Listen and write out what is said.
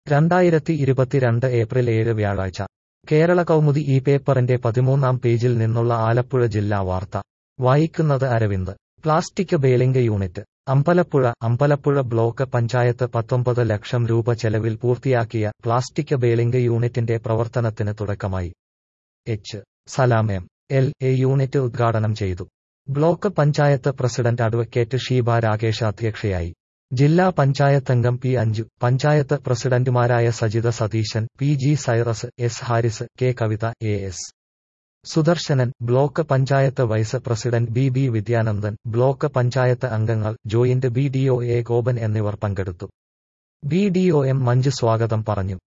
രണ്ടായിരത്തി ഇരുപത്തിരണ്ട് ഏപ്രിൽ ഏഴ് വ്യാഴാഴ്ച കേരള കൗമുദി ഈ പേപ്പറിന്റെ പതിമൂന്നാം പേജിൽ നിന്നുള്ള ആലപ്പുഴ ജില്ലാ വാർത്ത വായിക്കുന്നത് Aravind plastic baling unit Ambalappuzha Ambalappuzha block panchayat പത്തൊമ്പത് ലക്ഷം രൂപ ചെലവിൽ പൂർത്തിയാക്കിയ പ്ലാസ്റ്റിക് ബേലിംഗ് യൂണിറ്റിന്റെ പ്രവർത്തനത്തിന് തുടക്കമായി H Salam M L A unit ഉദ്ഘാടനം ചെയ്തു block panchayat president advocate Sheeba Rakesh അധ്യക്ഷയായി ജില്ലാ പഞ്ചായത്തംഗം പി അഞ്ജു പഞ്ചായത്ത് പ്രസിഡന്റുമാരായ Sajitha Satheesan P G Cyrus S Haris K Kavitha A S Sudarsanan block panchayat vice president B B Vidyanandan block panchayat അംഗങ്ങൾ joint B D O A Gopan എന്നിവർ പങ്കെടുത്തു B D O M Manju സ്വാഗതം പറഞ്ഞു